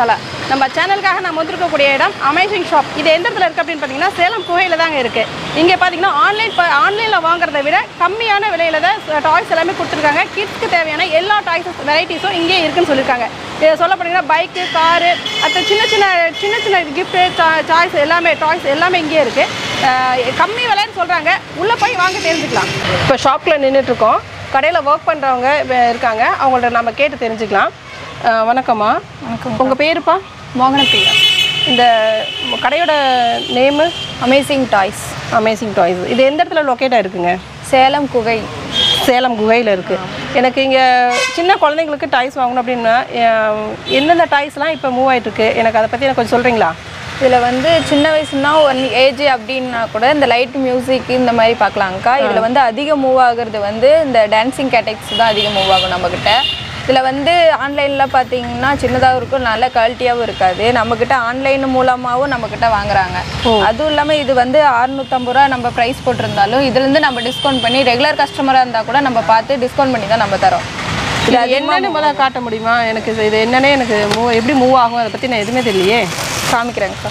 மசாலா நம்ம சேனலுக்காக நம்ம வந்திருக்கக்கூடிய இடம் அமேசிங் ஷாப் இது எந்த இடத்துல இருக்குது அப்படின்னு பார்த்தீங்கன்னா சேலம் குகையில் தாங்க இருக்குது இங்கே பார்த்தீங்கன்னா ஆன்லைன் ஆன்லைனில் வாங்குறதை விட கம்மியான விலையில தான் டாய்ஸ் எல்லாமே கொடுத்துருக்காங்க கிட்ஸ்க்கு தேவையான எல்லா டாய்ஸஸ் வெரைட்டிஸும் இங்கே இருக்குன்னு சொல்லியிருக்காங்க இதை சொல்ல போனீங்கன்னா பைக்கு காரு அடுத்த சின்ன சின்ன சின்ன சின்ன கிஃப்ட்டு சாய்ஸ் எல்லாமே டாய்ஸ் எல்லாமே இங்கே இருக்குது கம்மி விலைன்னு சொல்கிறாங்க உள்ளே போய் வாங்க தெரிஞ்சுக்கலாம் இப்போ ஷாப்பில் நின்றுட்டுருக்கோம் கடையில் ஒர்க் பண்ணுறவங்க இருக்காங்க அவங்கள்ட்ட நம்ம கேட்டு தெரிஞ்சுக்கலாம் அஹ் வணக்கம்மா வணக்கம் உங்கள் பேருப்பா மோகனப்பிரியா இந்த கடையோட name amazing toys amazing toys இது எந்த இடத்துல லொக்கேட்டாக இருக்குங்க சேலம் குகை சேலம் குகையில் இருக்குது எனக்கு இங்கே சின்ன குழந்தைங்களுக்கு டாய்ஸ் வாங்கணும் அப்படின்னா அஹ், எந்தெந்த டாய்ஸ்லாம் இப்போ மூவ் ஆயிட்டிருக்கு எனக்கு அதை பற்றி எனக்கு கொஞ்சம் சொல்கிறீங்களா இதில் வந்து சின்ன வயசுனா ஒன் ஏஜ் அப்படின்னா கூட இந்த லைட் மியூசிக் இந்த மாதிரி பார்க்கலாங்க்கா இதில் வந்து அதிக மூவ் ஆகுறது வந்து இந்த டான்சிங் கேட்டக்ஸ் தான் அதிகம் மூவ் ஆகும் நம்மக்கிட்ட இதில் வந்து ஆன்லைனில் பார்த்தீங்கன்னா சின்னதாகவும் இருக்கும் நல்ல குவாலிட்டியாகவும் இருக்காது நம்மக்கிட்ட ஆன்லைன் மூலமாகவும் நம்மக்கிட்ட வாங்குறாங்க அதுவும் இல்லாமல் இது வந்து அறுநூத்தம்பது ரூபா நம்ம ப்ரைஸ் போட்டிருந்தாலும் இதுலேருந்து நம்ம டிஸ்கவுண்ட் பண்ணி ரெகுலர் கஸ்டமராக இருந்தால் கூட நம்ம பார்த்து டிஸ்கவுண்ட் பண்ணி தான் நம்ம தரோம் இது என்னன்னு முதல்ல காட்ட முடியுமா எனக்கு இது என்னன்னே எனக்கு மூவ் எப்படி மூவ் ஆகும் அதை பற்றி நான் எதுவுமே தெரியலையே காமிக்கிறேங்க்கா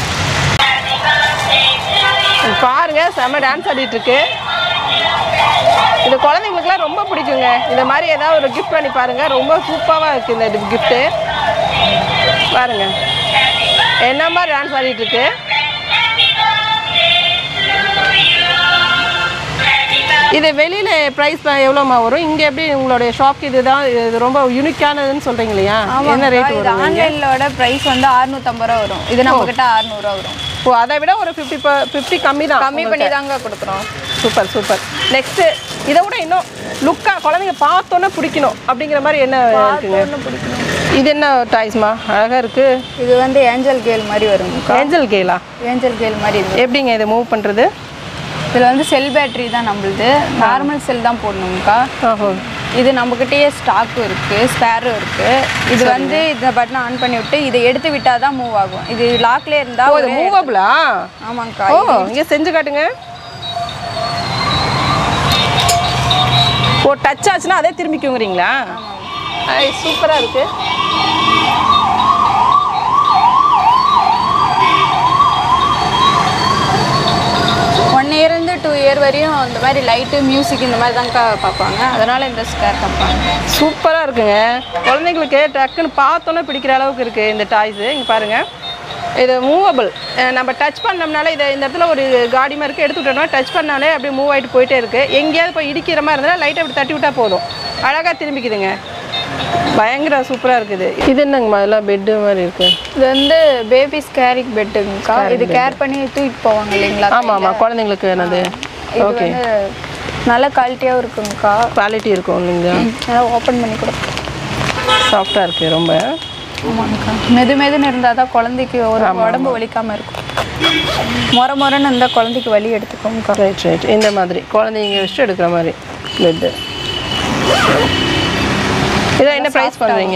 இது பாருங்க செம்ம டான்ஸ் ஆடிட்டு இருக்கு இது குழந்தைங்களுக்குலாம் ரொம்ப பிடிக்குங்க இந்த மாதிரி ஏதாவது ஒரு கிஃப்ட் பண்ணி பாருங்க ரொம்ப சூப்பராக இருக்கு இந்த கிஃப்ட்டு பாருங்க என்ன மாதிரி டான்ஸ் ஆடிட்டு இருக்கு இது வெளியில ப்ரைஸ் எவ்வளோமா வரும் இங்கே எப்படி உங்களுடைய ஷாப்க்கு இதுதான் இது ரொம்ப யூனிக்கானதுன்னு சொல்றீங்க இல்லையா என்ன ரேட் இது வரும் ஆன்லைனோட பிரைஸ் வந்து 650 ரூபா வரும் இது நம்ம கிட்ட 600 ரூபா வரும் ஓ அதை விட ஒரு ஃபிஃப்டி ஃபிஃப்டி கம்மி தான் கம்மி பண்ணி தாங்க கொடுக்குறோம் சூப்பர் சூப்பர் நெக்ஸ்ட் இதை விட இன்னும் லுக்கா குழந்தைங்க பார்த்தோன்னே பிடிக்கணும் அப்படிங்கிற மாதிரி என்ன இருக்குங்க இது என்ன டாய்ஸ்மா அழகா இருக்கு இது வந்து ஏஞ்சல் கேல் மாதிரி வருங்க ஏஞ்சல் கேலா ஏஞ்சல் கேல் மாதிரி இது எப்படிங்க இதை மூவ் பண்றது இதில் வந்து செல் பேட்டரி தான் நம்மளுது நார்மல் செல் தான் போடணுங்கக்கா ஓஹோ இது நம்மக்கிட்டேயே ஸ்டாக்கும் இருக்குது ஸ்பேரும் இருக்குது இது வந்து இந்த பட்டனை ஆன் பண்ணி விட்டு இதை எடுத்து விட்டால் தான் மூவ் ஆகும் இது லாக்லேயே ஓ இருந்தால் இது மூவபிளா ஆமாங்கக்கா ஓ இங்கே செஞ்சு காட்டுங்க ஓ டச் ஆச்சுன்னா அதே திரும்பிக்குங்கிறீங்களா ஐ சூப்பராக இருக்கு ஒன் இயர்லேருந்து டூ இயர் வரையும் இந்த மாதிரி லைட்டு மியூசிக் இந்த மாதிரி தான்க்கா பார்ப்பாங்க அதனால் இந்த ஸ்கேர் பார்ப்பாங்க சூப்பராக இருக்குங்க குழந்தைங்களுக்கு டக்குன்னு பார்த்தோன்னே பிடிக்கிற அளவுக்கு இருக்குது இந்த டாய்ஸு இங்கே பாருங்கள் இது மூவபிள் நம்ம டச் பண்ணோம்னாலே இதை இந்த இடத்துல ஒரு காடி மாதிரி இருக்கு எடுத்து விட்டோம்னா டச் பண்ணாலே அப்படியே மூவ் ஆகிட்டு போயிட்டே இருக்குது எங்கேயாவது போய் இடிக்கிற மாதிரி இருந்தால் லைட்டை அப்படி தட்டி விட்டால் போதும் அழகாக திரும்பிக்குதுங்க பயங்கர சூப்பராக இருக்குது இது என்னங்கம்மா இதெல்லாம் பெட்டு மாதிரி இருக்குது இது வந்து பேபி ஸ்கேரிங் பெட்டுங்கக்கா இது கேர் பண்ணி தூக்கிட்டு போவாங்க இல்லைங்களா ஆமாம் ஆமாம் குழந்தைங்களுக்கு என்னது இது ஓகே வந்து நல்ல குவாலிட்டியாகவும் இருக்குங்கக்கா குவாலிட்டி இருக்கும் நீங்கள் நல்லா ஓப்பன் பண்ணி கொடுப்போம் சாஃப்டாக இருக்குது ரொம்ப ஆமாங்கக்கா மெது மெதுன்னு இருந்தால் தான் குழந்தைக்கு ஒரு உடம்பு வலிக்காமல் இருக்கும் முறை முறைன்னு இருந்தால் குழந்தைக்கு வலி எடுத்துக்கோங்கக்கா ரைட் ரைட் இந்த மாதிரி குழந்தைங்க வச்சுட்டு எடுக்கிற மாதிரி பெட்டு இதை என்ன ப்ரைஸ் பண்ணுறீங்க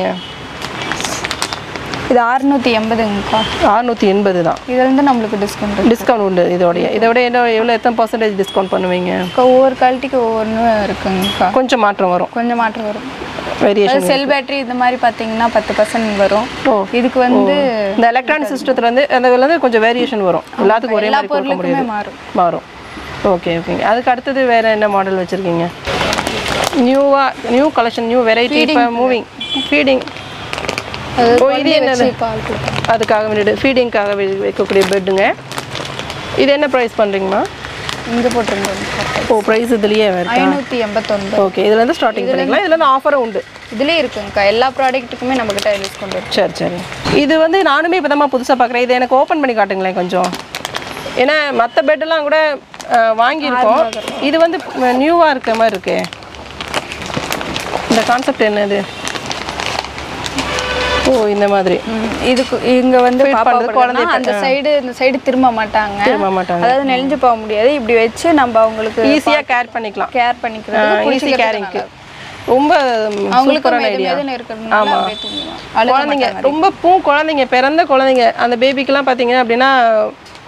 இது அறுநூற்றி எண்பதுங்கக்கா அறுநூற்றி எண்பது தான் இதுலேருந்து நம்மளுக்கு டிஸ்கவுண்ட் இருக்கு டிஸ்கவுண்ட் உண்டு இதோடைய இதை விட என்ன எவ்வளோ எத்தனை பர்சன்டேஜ் டிஸ்கவுண்ட் பண்ணுவீங்க அக்கா, ஒவ்வொரு குவாலிட்டிக்கு ஒவ்வொன்று இருக்குங்கக்கா கொஞ்சம் மாற்றம் வரும் கொஞ்சம் மாற்றம் வரும் வேரியேஷன் செல் பேட்டரி இந்த மாதிரி பார்த்தீங்கன்னா பத்து பர்சன்ட் வரும் ஓ. இதுக்கு வந்து இந்த எலக்ட்ரானிக் சிஸ்டத்தில் வந்து அந்த இதுல வந்து கொஞ்சம் வேரியேஷன் வரும் எல்லாத்துக்கும் ஒரே எல்லா மாதிரி கொடுக்க பொருளுக்குமே முடியாது மாறும் மாறும் ஓகே ஓகேங்க அதுக்கு அடுத்தது வேறு என்ன மாடல் வச்சுருக்கீங்க நியூவாக நியூ கலெக்ஷன் நியூ வெரைட்டி இப்போ மூவிங் ஃபீடிங் அது ஓ இது என்னது வச்சு பால் கொடுக்கும் அதுக்காக வேண்டியது ஃபீடிங்காக வைக்கக்கூடிய பெட்டுங்க இது என்ன ப்ரைஸ் பண்ணுறீங்கம்மா இங்கே போட்டிருந்தோம் ஓ ப்ரைஸ் இதுலேயே இருக்கா ஐநூற்றி எண்பத்தொன்பது ஓகே இதுலேருந்து ஸ்டார்டிங் பண்ணிக்கலாம் இதுலேருந்து ஆஃபரும் உண்டு இதுலேயே இருக்குங்கக்கா எல்லா ப்ராடக்ட்டுக்குமே நம்மக்கிட்ட டிஸ்கவுண்ட் இருக்கு சரி சரி இது வந்து நானுமே இப்போ தான் புதுசாக பார்க்குறேன் இதை எனக்கு ஓப்பன் பண்ணி காட்டுங்களேன் கொஞ்சம் ஏன்னா மற்ற பெட்டெல்லாம் கூட அஹ், வாங்கியிருக்கோம் இது வந்து நியூவாக இருக்கிற மாதிரி இருக்கே இந்த கான்செப்ட் என்னது ஓ இந்த மாதிரி ம், இதுக்கு இங்க வந்து Feed பாப்பா பண்றது குழந்தை அந்த சைடு இந்த சைடு திரும்ப மாட்டாங்க திரும்ப மாட்டாங்க அதாவது நெளிஞ்சு போக முடியாது இப்படி வச்சு நம்ம அவங்களுக்கு ஈஸியாக கேர் பண்ணிக்கலாம் கேர் பண்ணிக்கிறது ஈஸி புடிச்சிக்கிறது கேரிங்க்கு நல்லா இருக்கும். ரொம்ப அவங்களுக்கு சூப்பரான மெது ஐடியா மெதுன்னு இருக்கிறதுனால அப்படியே தூங்குவாங்க. அழுக குழந்தைங்க மாட்டாங்க. ரொம்ப பூ குழந்தைங்க பிறந்த குழந்தைங்க அந்த பேபிக்கெல்லாம் பார்த்தீங்க அப்படின்னா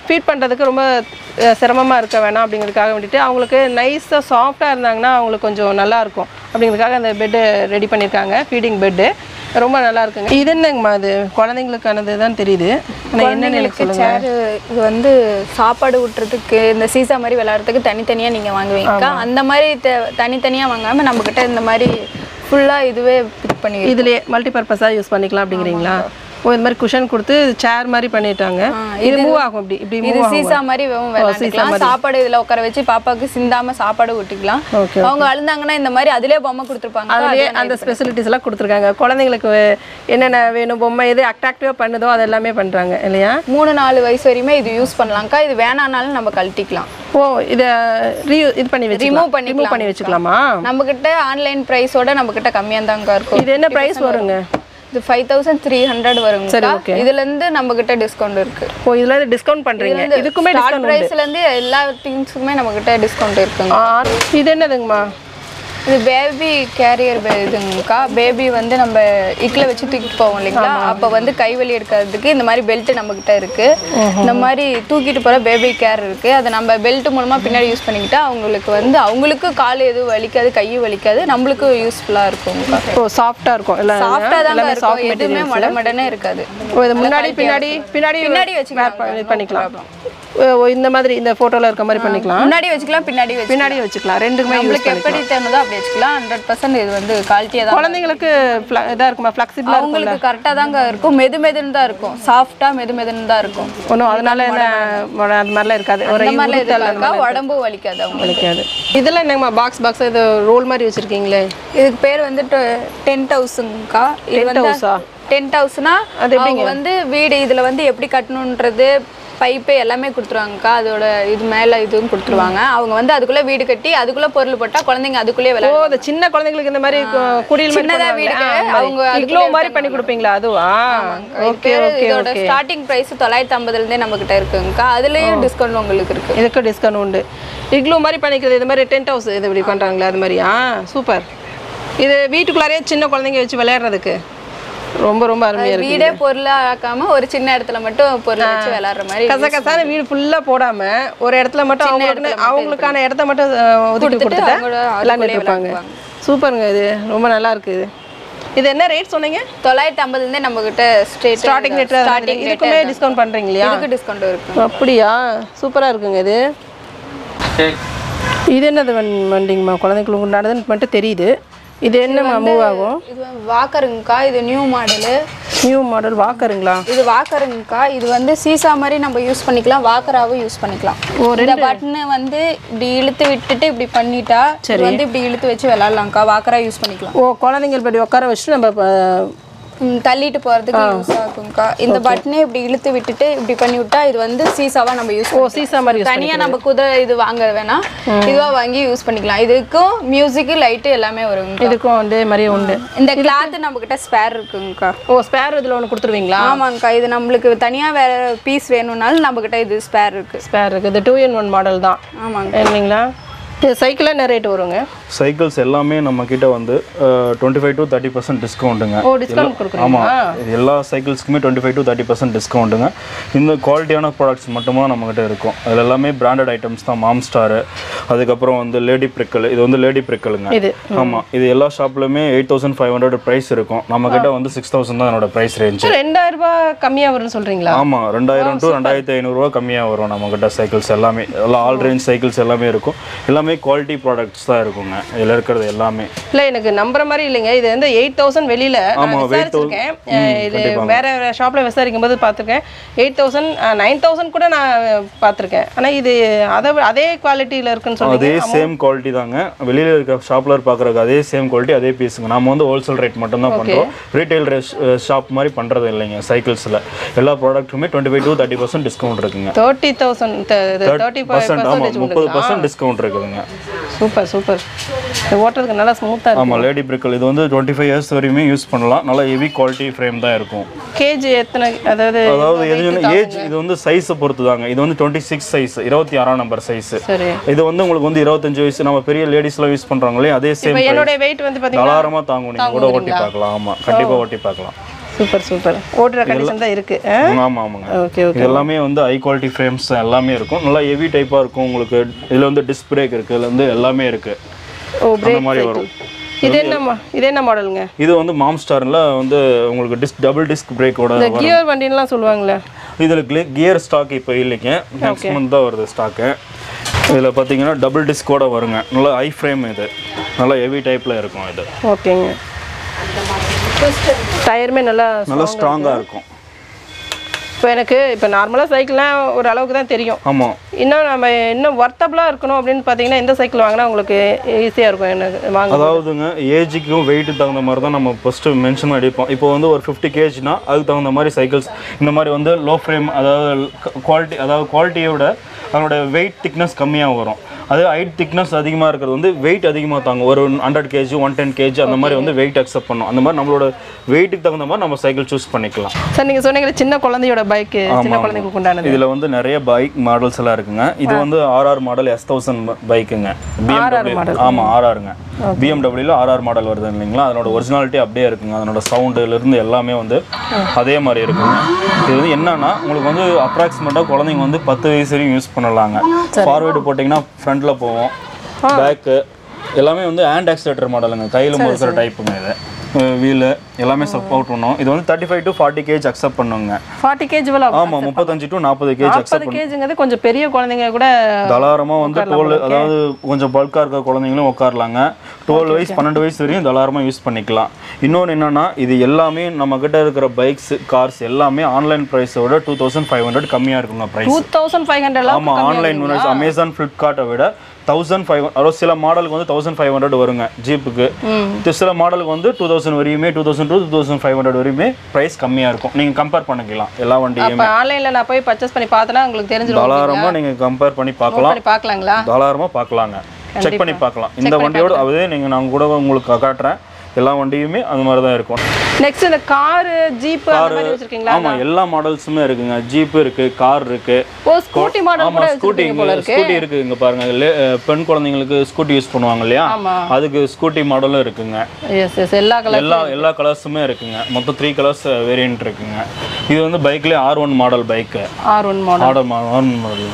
ஃபீட் பண்ணுறதுக்கு ரொம்ப சிரமமாக இருக்க வேணாம் அப்படிங்கிறதுக்காக வேண்டிட்டு அவங்களுக்கு நைஸாக சாஃப்டாக இருந்தாங்கன்னா அவங்களுக்கு கொஞ்சம் நல்லா இருக்கும் அப்படிங்கிறதுக்காக அந்த பெட்டு ரெடி பண்ணியிருக்காங்க ஃபீடிங் பெட்டு ரொம்ப நல்லா இருக்குங்க இது என்னங்கம்மா இது குழந்தைங்களுக்கானது தான் தெரியுது ஆனால் என்னென்னு எனக்கு சொல்லுங்கள் சேர் இது வந்து சாப்பாடு ஊட்டுறதுக்கு இந்த சீசா மாதிரி விளையாடுறதுக்கு தனித்தனியாக நீங்கள் வாங்குவீங்க அந்த மாதிரி த- தனித்தனியாக வாங்காமல் நம்மக்கிட்ட இந்த மாதிரி ஃபுல்லாக இதுவே பிக் பண்ணி இதுலேயே மல்டிபர்பஸாக யூஸ் பண்ணிக்கலாம் அப்படிங்கிறீங்களா ஓ இந்த மாதிரி குஷன் கொடுத்து சேர் மாதிரி பண்ணிட்டாங்க இது மூவ் ஆகும் இப்படி இப்படி இது மூவ் ஆகும் சீசா மாதிரி வெறும் விளையாண்டுக்கலாம் சாப்பாடு இதுல உட்கார வச்சு பாப்பாக்கு சிந்தாம சாப்பாடு ஊட்டிக்கலாம் Okay, அவங்க அழுந்தாங்கன்னா இந்த மாதிரி அதிலே பொம்மை கொடுத்துருப்பாங்க அதுலேயே அந்த ஸ்பெசிலிட்டிஸ் எல்லாம் கொடுத்துருக்காங்க குழந்தைங்களுக்கு என்னென்ன வேணும் பொம்மை எது அட்ராக்டிவாக பண்ணுதோ அது எல்லாமே பண்ணுறாங்க இல்லையா மூணு நாலு வயசு வரையுமே இது யூஸ் பண்ணலாம்க்கா இது வேணானாலும் நம்ம கழட்டிக்கலாம் ஓ இதை ரீ இது பண்ணி வச்சுக்கலாம் பண்ணிக்கலாம். ரிமூவ் பண்ணி வச்சுக்கலாமா நம்ம கிட்ட ஆன்லைன் பிரைஸோட நம்ம கிட்ட கம்மியா தாங்க இருக்கும் இது என்ன ப்ரைஸ் வருங்க இது ஃபைவ் தௌசண்ட் த்ரீ ஹண்ட்ரட் வருங்க சரி, okay. இதுல இருந்து நம்ம கிட்ட டிஸ்கவுண்ட் இருக்கு ஓ இதில் டிஸ்கவுண்ட் பண்ணுறீங்க இதுக்குமே ஸ்டார்ட் டிஸ்கவுண்ட் பிரைஸ்ல இருந்து எல்லா திங்ஸுக்குமே நம்ம கிட்ட டிஸ்கவுண்ட் இருக்குங்க இது என்னதுங்கம்மா இது பேபி கேரியர் இதுங்கக்கா பேபி வந்து நம்ம இக்கில் வச்சு தூக்கிட்டு போவோம் இல்லைங்களா அப்போ வந்து கைவலி எடுக்கிறதுக்கு இந்த மாதிரி பெல்ட் நம்ம கிட்ட இருக்கு இந்த மாதிரி தூக்கிட்டு போற பேபி கேர் இருக்கு அதை நம்ம பெல்ட் மூலமா பின்னாடி யூஸ் பண்ணிக்கிட்டா அவங்களுக்கு வந்து அவங்களுக்கு கால் எதுவும் வலிக்காது கையும் வலிக்காது நம்மளுக்கு யூஸ்ஃபுல்லா இருக்கும்க்கா ஓ சாஃப்டாக இருக்கும் எல்லாம் சாஃப்டா தாங்க எல்லாமே இருக்கும் சாஃப்ட் எதுவுமே மட மடனே இருக்காது ஓ இது முன்னாடி பின்னாடி பின்னாடி பின்னாடி வச்சுக்கலாம். wear பண்ணி- பண்ணிக்கலாம் ஓ இந்த மாதிரி இந்த ஃபோட்டோவில் இருக்க மாதிரி பண்ணிக்கலாம் முன்னாடி வச்சுக்கலாம் பின்னாடி வச்சுக்கலாம் பின்னாடி வச்சுக்கலாம் ரெண்டுக்குமே யூஸ் நம்மளுக்கு எப்படி தோணுதோ அப்படி வச்சுக்கலாம் ஹண்ட்ரட் பர்சன்ட் இது வந்து குவாலிட்டியாக தான் குழந்தைங்களுக்கு இதாக இருக்குமா ஃப்ளெக்சிபிளாக இருக்கும் அவங்களுக்கு கரெக்டாக தாங்க இருக்கும் மெது மெதுன்னு தான் இருக்கும் சாஃப்டா மெது மெதுன்னு தான் இருக்கும் ஒன்றும் அதனால என்ன மொட- அது மாதிரிலாம் இருக்காது ஒரு இந்த மாதிரிலாம் உறுத்தல் எதிர்பார்க்கா உடம்பு வலிக்காது அவங்க வலிக்காது இதெல்லாம் என்னங்கம்மா பாக்ஸ் பாக்ஸ் இது ரோல் மாதிரி வச்சுருக்கீங்களே இதுக்கு பேர் வந்து டென்ட் ஹவுஸுங்கக்கா இது வந்து house ஆ? டென்ட் ஹவுஸ்னா அது அவங்க வந்து வீடு இதுல வந்து எப்படி கட்டணுன்றது பைப்பு எல்லாமே கொடுத்துருவாங்கக்கா அதோட இது மேல இதுவும் கொடுத்துருவாங்க அவங்க வந்து அதுக்குள்ள வீடு கட்டி அதுக்குள்ள பொருள் போட்டா குழந்தைங்க அதுக்குள்ளே ஓ விளையாடும் இந்த சின்ன குழந்தைங்களுக்கு இந்த மாதிரி கு- குடில் மாதிரி சின்னதா பண்ணுவாங்களே, வீடுக்கு ஆ, அந்த அவங்க மாதிரி. இக்லோ மாதிரி பண்ணி கொடுப்பீங்களா அதுவா ஓகே ஓகே இதோட ஓகே ஸ்டார்டிங் பிரைஸ் தொள்ளாயிரத்தி ஐம்பதுல இருந்தே நம்ம கிட்ட இருக்குங்கக்கா அதுலயும் டிஸ்கவுண்ட் உங்களுக்கு இருக்கு இதுக்கு டிஸ்கவுண்ட் உண்டு இக்லோ மாதிரி பண்ணிக்கிறது இது மாதிரி டென்ட் ஹவுஸ் இது இப்படி பண்ணுறாங்களே அது மாதிரியா சூப்பர் இது வீட்டுக்குள்ளாரே சின்ன குழந்தைங்க வச்சு விளையாடுறதுக்கு ரொம்ப ரொம்ப அருமையாக இருக்கு வீடே பொருளா ஆக்காம ஒரு சின்ன இடத்துல மட்டும் பொருள் வச்சு விளையாடுற மாதிரி கச கசான வீடு ஃபுல்லாக போடாம ஒரு இடத்துல மட்டும் அவங்களுக்கு அவங்களுக்கான இடத்த மட்டும் அஹ், ஒதுக்கி கொடுத்துட்டு அவங்களோட விளையாண்டுட்டு இருப்பாங்க சூப்பருங்க இது ரொம்ப நல்லா இருக்கு இது இது என்ன ரேட் சொன்னீங்க தொள்ளாயிரத்தி ஐம்பதுல இருந்தே நம்ம கிட்ட ஸ்ட்ரெயிட் ஸ்டார்டிங் ரேட் ஸ்டார்டிங் இதுக்குமே டிஸ்கவுண்ட் பண்ணுறீங்க இல்லையா இதுக்கு டிஸ்கவுண்ட் இருக்கு அப்படியா சூப்பராக இருக்குங்க இது இது என்னது வண்- வண்டிங்கம்மா குழந்தைங்களுக்கு உண்டானதுன்னு மட்டும் தெரியுது இது என்னம்மா மூவ் ஆகும் இது வாக்கருங்கக்கா இது நியூ மாடலு நியூ மாடல் வாக்கருங்களா இது வாக்கருங்கக்கா இது வந்து சீசா மாதிரி நம்ம யூஸ் பண்ணிக்கலாம் வாக்கராவும் யூஸ் பண்ணிக்கலாம் இந்த பட்டனை வந்து இப்படி இழுத்து விட்டுட்டு இப்படி பண்ணிட்டா இது வந்து இப்படி இழுத்து வச்சு விளையாடலாம்க்கா வாக்கரா யூஸ் பண்ணிக்கலாம் ஓ குழந்தைங்க இப்படி உட்கார வச்சுட்டு நம்ம இப்ப- ம், தள்ளிட்டு போறதுக்கு யூஸ் ஆகும்க்கா இந்த பட்டனே இப்படி இழுத்து விட்டுட்டு இப்படி பண்ணி விட்டா இது வந்து சீசாவா நம்ம யூஸ் ஓ சீசா மாதிரி யூஸ் தனியா நம்ம குதிரை இது வாங்க வேணாம் இதுவா வாங்கி யூஸ் பண்ணிக்கலாம் இதுக்கும் மியூசிக் லைட் எல்லாமே வருங்க இதுக்கும் வந்து மாதிரி உண்டு இந்த கிளாத் நம்ம கிட்ட ஸ்பேர் இருக்குங்கக்கா ஓ ஸ்பேர் இதில் ஒன்று கொடுத்துருவீங்களா ஆமாங்கக்கா இது நம்மளுக்கு தனியா வேற பீஸ் வேணும்னாலும் நம்ம கிட்ட இது ஸ்பேர் இருக்கு ஸ்பேர் இருக்குது இது டூ இன் ஒன் மாடல் தான் ஆமாங்க இல்லைங்களா இது சைக்கிளில் என்ன ரேட் வருங்க சைக்கிள்ஸ் எல்லாமே நம்ம கிட்ட வந்து twenty five to thirty percent டிஸ்கவுண்ட்டுங்க ஓ டிஸ்கவுண்ட் கொடுக்குறீங்களா ஆமாம் இது எல்லா சைக்கிள்ஸ்க்குமே twenty five to thirty percent டிஸ்கவுண்ட்டுங்க இந்த குவாலிட்டியான ப்ராடக்ட்ஸ் மட்டும்தான் நம்மகிட்ட இருக்கும் அதில் எல்லாமே பிராண்டட் ஐட்டம்ஸ் தான் மாம் ஸ்டாரு அதுக்கப்புறம் வந்து லேடி பிரிக்கல் இது வந்து லேடி பிரிக்கலுங்க இது ஆமாம் இது எல்லா ஷாப்லையுமே eight thousand five hundred price இருக்கும் நம்மக்கிட்ட வந்து சிக்ஸ் தௌசண்ட் தான் என்னோட ப்ரைஸ் ரேஞ்சு ரெண்டாயிரம் ரூபாய் கம்மியாக வரும்னு சொல்கிறீங்களா ஆமாம் ரெண்டாயிரம் டு ரெண்டாயிரத்தி ஐநூறுரூவா கம்மியாக வரும் நம்மக்கிட்ட சைக்கிள்ஸ் எல்லாமே எல்லாம் ஆல் ரேஞ்ச் சைக்கிள்ஸ் எல்லாமே இருக்கும் எல்லாமே குவாலிட்டி ப்ராடக்ட்ஸ் தான் இருக்குங்க இதில் இருக்கிறது எல்லாமே இல்லை எனக்கு நம்புற மாதிரி இல்லைங்க இது வந்து எயிட் தௌசண்ட் வெளியில் ஆமா, weight விசாரிச்சிருக்கேன் அஹ் இது வேற வேற ஷாப்பில் விசாரிக்கும் போது பார்த்துருக்கேன் எயிட் தௌசண்ட் நைன் தௌசண்ட் கூட நான் பார்த்துருக்கேன் ஆனால் இது அதை விட- அதே குவாலிட்டியில் இருக்குன்னு சொல்றீங்க அதே சேம் குவாலிட்டி தாங்க வெளியில் இருக்க ஷாப்பில் பார்க்குறக்கு அதே சேம் குவாலிட்டி அதே பீஸுங்க நம்ம வந்து ஹோல்சேல் ரேட் மட்டும் தான் பண்ணுறோம் ரீட்டைல் ஷாப் மாதிரி பண்ணுறது இல்லைங்க சைக்கிள்ஸில் எல்லா ப்ராடக்ட்டுமே twenty five to thirty percent discount இருக்குங்க thirty thousand thirty five percent ஆமாம் பர்சன்டேஜ் முப்பது பர்சன்ட் டிஸ்கவுண்ட் இருக்குதுங்க சூப்பர் சூப்பர் இது ஓட்டுறதுக்கு நல்லா ஸ்மூத்தாக இருக்கும் ஆமாம் லேடி பிரிக்கல் இது வந்து டுவெண்ட்டி ஃபைவ் இயர்ஸ் வரையுமே யூஸ் பண்ணலாம் நல்லா ஹெவி குவாலிட்டி ஃப்ரேம் தான் இருக்கும் கேஜி எத்தனை அதாவது அதாவது எது ஏஜ் இது வந்து சைஸை பொறுத்து தாங்க இது வந்து டுவெண்ட்டி சிக்ஸ் சைஸ் இருபத்தி ஆறாம் நம்பர் சைஸ் சரி இது வந்து உங்களுக்கு வந்து இருபத்தஞ்சு வயசு நம்ம பெரிய லேடிஸ்லாம் யூஸ் பண்ணுறாங்களே அதே சேம் இப்போ என்னோட வெயிட் வந்து பார்த்தீங்கன்னா தாராளமாக தாங்கும் நீங்கள் கூட ஓட்டி பார்க்கலாம் ஆமாம் கண்டிப்பாக ஓட்டி பார்க்கலாம் சூப்பர் சூப்பர் ஓட்டுற கண்டிஷன் தான் இருக்கு ஆ? ஆமாம் ஆமாங்க ஓகே ஓகே இது எல்லாமே வந்து ஹை குவாலிட்டி ஃப்ரேம்ஸ் எல்லாமே இருக்கும் நல்லா ஹெவி டைப்பாக இருக்கும் உங்களுக்கு இதில் வந்து டிஸ்க் பிரேக் இருக்குது இதில் வந்து எல்லாமே இருக்குது ஓ அந்த பிரேக் மாதிரி வரும் இது என்ன mo- இது என்ன மாடலுங்க இது வந்து மாம் ஸ்டாரில் வந்து உங்களுக்கு டிஸ்க் டபுள் டிஸ்க் பிரேக்கோட இந்த கியர் வண்டின்லாம் சொல்லுவாங்களே இதில் கியர் ஸ்டாக் இப்போ இல்லைங்க நெக்ஸ்ட் மந்த் தான் வருது ஸ்டாக்கு இதில் பார்த்தீங்கன்னா டபுள் டிஸ்கோட வருங்க நல்லா ஹை ஃப்ரேம் இது நல்லா ஹெவி டைப்பில் இருக்கும் இது ஓகேங்க டயருமே நல்லா நல்லா ஸ்ட்ராங்காக இருக்கும் இப்போ எனக்கு இப்போ நார்மலாக சைக்கிள்லாம் ஒரு அளவுக்கு தான் தெரியும் ஆமாம் இன்னும் நம்ம இன்னும் ஒர்த்தபுளாக இருக்கணும் அப்படின்னு பார்த்தீங்கன்னா எந்த சைக்கிள் வாங்கினா உங்களுக்கு ஈஸியாக இருக்கும் எனக்கு வாங்க அதாவதுங்க ஏஜுக்கும் வெயிட்டு தகுந்த மாதிரி தான் நம்ம ஃபஸ்ட்டு மென்ஷன் அடிப்போம் இப்போ வந்து ஒரு ஃபிஃப்டி கேஜ்னா அதுக்கு தகுந்த மாதிரி சைக்கிள்ஸ் இந்த மாதிரி வந்து லோ ஃப்ரேம் அதாவது குவாலிட்டி அதாவது குவாலிட்டியோட அதனோட வெயிட் திக்னஸ் கம்மியாக வரும் அது ஹைட் திக்னஸ் அதிகமாக இருக்கிறது வந்து வெயிட் அதிகமாக தாங்கும் ஒரு hundred KG one ten KG அந்த மாதிரி வந்து வெயிட் அக்செப்ட் பண்ணும் அந்த மாதிரி நம்மளோட வெயிட்டுக்கு தகுந்த மாதிரி நம்ம சைக்கிள் சூஸ் பண்ணிக்கலாம் சார் நீங்கள் சொன்னீங்களே சின்ன குழந்தையோட பைக்கு சின்ன குழந்தைங்களுக்கு உண்டானது இதில் வந்து நிறைய பைக் மாடல்ஸ் எல்லாம் இருக்குங்க இது வந்து ஆர்ஆர் மாடல் எஸ் தௌசண்ட் பைக்குங்க பிஎம்டபிள்யூ ஆமாம் ஆர்ஆருங்க பிஎம்டபிள்யூல ஆர்ஆர் மாடல் வருது இல்லைங்களா அதனோட ஒரிஜினாலிட்டி அப்படியே இருக்குங்க அதனோட சவுண்டுலேருந்து எல்லாமே வந்து அதே மாதிரி இருக்குங்க இது வந்து என்னன்னா உங்களுக்கு வந்து அப்ராக்சிமேட்டாக குழந்தைங்க வந்து பத்து வயசு வரையும் யூஸ் பண்ணலாங்க ஃபார்வேர்டு போட்டிங்கன்னா ஃப்ரண்ட்டில் போவோம் பேக்கு எல்லாமே வந்து ஹேண்ட் ஆக்சிலேட்டர் மாடலுங்க கையில் முறுக்கிற டைப்புங்க இது வீலு எல்லாமே சப்போர்ட் பண்ணும் இது வந்து thirty five to forty KG accept பண்ணுங்க ஃபார்ட்டி கேஜி வில ஆமா முப்பத்தஞ்சு டு நாற்பது கேஜ் அக்செப்ட் நாற்பது கேஜிங்கிறது கொஞ்சம் பெரிய குழந்தைங்க கூட தலாரமா வந்து டுவெல் அதாவது கொஞ்சம் பல்கா இருக்க குழந்தைங்களும் உட்காரலாங்க டுவெல் வயசு பன்னெண்டு வயசு வரையும் தலாரமா யூஸ் பண்ணிக்கலாம் இன்னொன்று என்னன்னா இது எல்லாமே நம்ம கிட்ட இருக்கிற பைக்ஸ் கார்ஸ் எல்லாமே ஆன்லைன் ப்ரைஸோட டூ தௌசண்ட் ஃபைவ் ஹண்ட்ரட் கம்மியா இருக்குங்க ப்ரைஸ் டூ தௌசண்ட் ஃபைவ் ஹண்ட்ரட்லாம் ஆமா ஆன்லைன் அமேசான் ஃப்ளிப்கார்ட்டை விட தௌசண்ட் ஃபைவ் அதாவது சில மாடலுக்கு வந்து தௌசண்ட் ஃபைவ் ஹண்ட்ரட் வருங்க ஜீப்புக்கு சில மாடலுக்கு வந்து டூ தௌசண்ட் வரையுமே two thousand two thousand five hundred வரையுமே ப்ரைஸ் கம்மியா இருக்கும் நீங்க கம்பேர் பண்ணிக்கலாம் எல்லா வண்டியும் இப்போ ஆன்லைனில் நான் போய் பர்ச்சேஸ் பண்ணி பார்த்தேன்னா உங்களுக்கு தெரிஞ்சிடும் தாராளமா நீங்க கம்பேர் பண்ணி பார்க்கலாம் பண்ணி பார்க்கலாங்களா தாராளமாக பார்க்கலாங்க செக் பண்ணி பார்க்கலாம் இந்த வண்டியோட அதே நீங்கள் நான் கூட உங்களுக்கு காட்டுறேன் எல்லா வண்டியுமே அந்த மாதிரி தான் இருக்கும் நெக்ஸ்ட் இந்த காரு ஜீப்பு அந்த மாதிரி வச்சிருக்கீங்களா ஆமாம் எல்லா மாடல்ஸுமே இருக்குங்க ஜீப் இருக்கு கார் இருக்கு ஓ ஸ்கூட்டி மாடல் ஆமா கூட ஸ்கூட்டி வச்சிருக்கீங்க போல இருக்கு ஸ்கூட்டி இருக்கு இங்க பாருங்க லே- அஹ் பெண் குழந்தைங்களுக்கு ஸ்கூட்டி யூஸ் பண்ணுவாங்க இல்லையா ஆமா. அதுக்கு ஸ்கூட்டி மாடலும் இருக்குங்க எஸ் எஸ் எல்லா கலர் எல்லா எல்லா கலர்ஸுமே இருக்குங்க மொத்தம் த்ரீ கலர்ஸ் வேரியன்ட் இருக்குங்க இது வந்து பைக்லேயே R one model bike R one model order R one model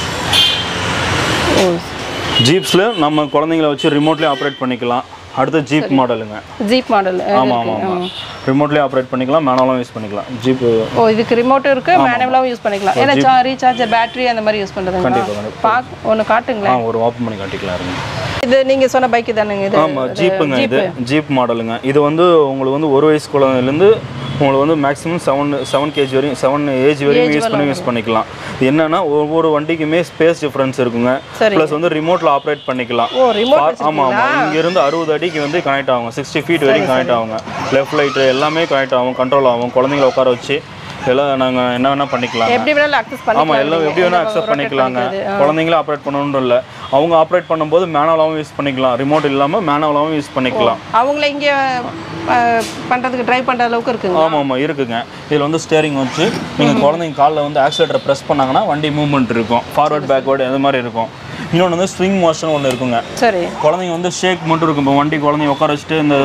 ஜீப்ஸில் நம்ம குழந்தைங்கள வச்சு ரிமோட்லேயே ஆப்ரேட் பண்ணிக்கலாம் அடுத்து ஜீப் மாடலுங்க ஜீப் மாடல் ஆமாம் ஆமாம் ஆமாம் ரிமோட்லேயே ஆப்ரேட் பண்ணிக்கலாம் மேனுவலாகவும் யூஸ் பண்ணிக்கலாம் ஜீப்பு ஓ இதுக்கு ரிமோட்டும் இருக்கு மேனுவலாவும் யூஸ் பண்ணிக்கலாம் ஏன்னா ரீசார்ஜ் பேட்டரி அந்த மாதிரி யூஸ் பண்ணுறதுங்களா கண்டிப்பா, கண்டிப்பா. பாக் ஒன்று காட்டுங்களேன் ஆ ஒரு ஓப்பன் பண்ணி காட்டிக்கலாம் இருங்க இது நீங்க சொன்ன பைக்கு தானுங்க இது ஆமாம் ஜீப்புங்க இது ஜீப் மாடலுங்க இது வந்து உங்களுக்கு வந்து ஒரு வயசு குழந்தைலேருந்து உங்களுக்கு வந்து மேக்ஸிமம் செவன் செவன் கேஜி வரையும் செவன் ஏஜ் வரையும் யூஸ் பண்ணி யூஸ் பண்ணிக்கலாம் இது என்னன்னா ஒவ்வொரு வண்டிக்குமே ஸ்பேஸ் டிஃப்ரென்ஸ் இருக்குங்க சரி. ப்ளஸ் வந்து ரிமோட்டில் ஆப்ரேட் பண்ணிக்கலாம் ஓ ரிமோட் ஆமாம் ஆமாம் இங்கேருந்து அறுபது அடிக்கு வந்து கனெக்ட் ஆகும் சிக்ஸ்டி ஃபீட் வரைக்கும் கனெக்ட் ஆகுங்க லெஃப்ட் ரைட்டு எல்லாமே கனெக்ட் ஆகும் கண்ட்ரோல் ஆகும் குழந்தைங்கள உட்கார வச்சு எல்லாம் நாங்கள் என்ன வேணால் பண்ணிக்கலாம் எப்படி வேணாலும் அக்சஸ் ஆமாம் பண்ணிக்கலாம் எல்லாம் எப்படி வேணால் அக்செப்ட் பண்ணிக்கலாங்க குழந்தைங்கள ஆப்ரேட் பண்ணணும்னு இல்லை அவங்க ஆப்ரேட் பண்ணும்போது மேனுவலாகவும் யூஸ் பண்ணிக்கலாம் ரிமோட் இல்லாமல் மேனுவலாகவும் யூஸ் பண்ணிக்கலாம் அவங்கள இங்க அஹ், பண்றதுக்கு ட்ரைவ் பண்ற அளவுக்கு இருக்குங்க ஆமாம் ஆமாம் இருக்குங்க இதில் வந்து ஸ்டேரிங் வச்சு நீங்கள் குழந்தைங்க காலில் வந்து ஆக்சிலேட்டரை ப்ரெஸ் பண்ணாங்கன்னா வண்டி மூவ்மெண்ட் இருக்கும் ஃபார்வர்ட் பேக்வேர்டு அந்த மாதிரி இருக்கும் இன்னொன்று வந்து ஸ்விங் மோஷன் ஒன்று இருக்குங்க சரி குழந்தைங்க வந்து ஷேக் மட்டும் இருக்கும் இப்போ வண்டி குழந்தைங்க உட்கார வச்சுட்டு இந்த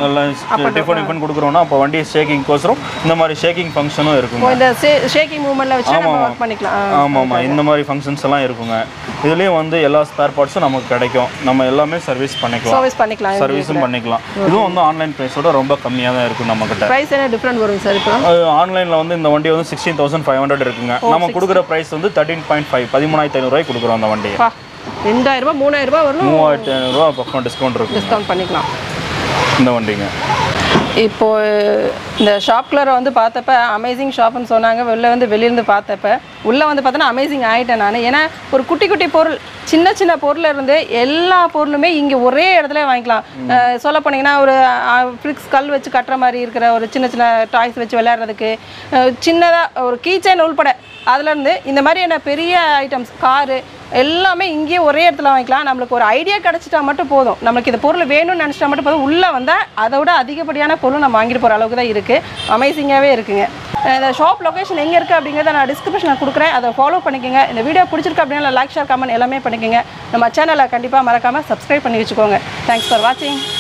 டிஃபன் டிஃபன் கொடுக்குறோன்னா அப்போ வண்டி ஷேக்கிங்கோசரம் இந்த மாதிரி ஷேக்கிங் ஃபங்க்ஷனும் இருக்குங்க ஓ, இந்த ஷேக்கிங் மூவ்மெண்ட்ல வச்சு நம்ம ஒர்க் பண்ணிக்கலாம் ஆ. ஆமாம் ஆமாம் இந்த மாதிரி ஃபங்க்ஷன்ஸ் எல்லாம் இருக்குங்க இதுலேயும் வந்து எல்லா ஸ்பேர் பார்ட்ஸும் நமக்கு கிடைக்கும் நம்ம எல்லாமே சர்வீஸ் பண்ணிக்கலாம் சர்வீஸ் பண்ணிக்கலாம் சர்வீஸும் பண்ணிக்கலாம் இதுவும் வந்து ஆன்லைன் ப்ரைஸோட ரொம்ப கம்மியாக தான் இருக்கும் நம்மக்கிட்ட ப்ரைஸ் என்ன டிஃப்ரெண்ட் வரும் சார் இப்போ ஆன்லைனில் வந்து இந்த வண்டி வந்து சிக்ஸ்டீன் தௌசண்ட் ஃபைவ் ஹண்ட்ரட் இருக்குங்க நம்ம கொடுக்குற ப்ரைஸ் வந்து தேர்ட்டின் பாயிண்ட் ஃபைவ் பதிமூணாயிரத்தி ஐநூறுரூவாய்க்கு கொடுக்குறோம் அந்த வண்டியை பா ரெண்டாயிரம் ரூபாய் மூணாயிரம் ரூபாய் வரும் மூவாயிரத்தி ஐநூறுரூவா பக்கம் டிஸ்கவுண்ட் இருக்குங்க டிஸ்கவுண்ட் பண்ணிக்கலாம் இந்த வண்டிங்க இப்போ இந்த ஷாப்குள்ளே வந்து பார்த்தப்ப அமேசிங் ஷாப்னு சொன்னாங்க வெளில வந்து வெளியிருந்து பார்த்தப்ப உள்ளே வந்து பார்த்தோன்னா அமேசிங் ஆகிட்டேன் நான் ஏன்னா ஒரு குட்டி குட்டி பொருள் சின்ன சின்ன பொருள்ல இருந்து எல்லா பொருளுமே இங்கே ஒரே இடத்துல வாங்கிக்கலாம் அஹ் சொல்ல போனீங்கன்னா ஒரு ஃப்ளிக்ஸ் கல் வச்சு கட்டுற மாதிரி இருக்கிற ஒரு சின்ன சின்ன டாய்ஸ் வச்சு விளையாடுறதுக்கு சின்னதாக ஒரு கீச்சைன் உள்பட அதுலேருந்து இந்த மாதிரியான பெரிய ஐட்டம்ஸ் காரு எல்லாமே இங்கேயே ஒரே இடத்துல வாங்கிக்கலாம் நம்மளுக்கு ஒரு ஐடியா கிடைச்சிட்டா மட்டும் போதும் நம்மளுக்கு இந்த பொருள் வேணும்னு நினச்சிட்டா மட்டும் போதும் உள்ளே வந்தால் அதை விட அதிகப்படியான பொருள் நம்ம வாங்கிட்டு போகிற அளவுக்கு தான் இருக்குது அமேசிங்காகவே இருக்குங்க அஹ் இந்த ஷாப் லொகேஷன் எங்கே இருக்குது அப்படிங்கிறத நான் டிஸ்கிரிப்ஷனில் கொடுக்குறேன் அதை ஃபாலோ பண்ணிக்கோங்க இந்த வீடியோ பிடிச்சிருக்கு அப்படின்னா லைக் ஷேர் கமெண்ட் எல்லாமே பண்ணிக்கோங்க நம்ம சேனலை கண்டிப்பாக மறக்காமல் சப்ஸ்கிரைப் பண்ணி வச்சுக்கோங்க தேங்க்ஸ் ஃபார் வாட்சிங்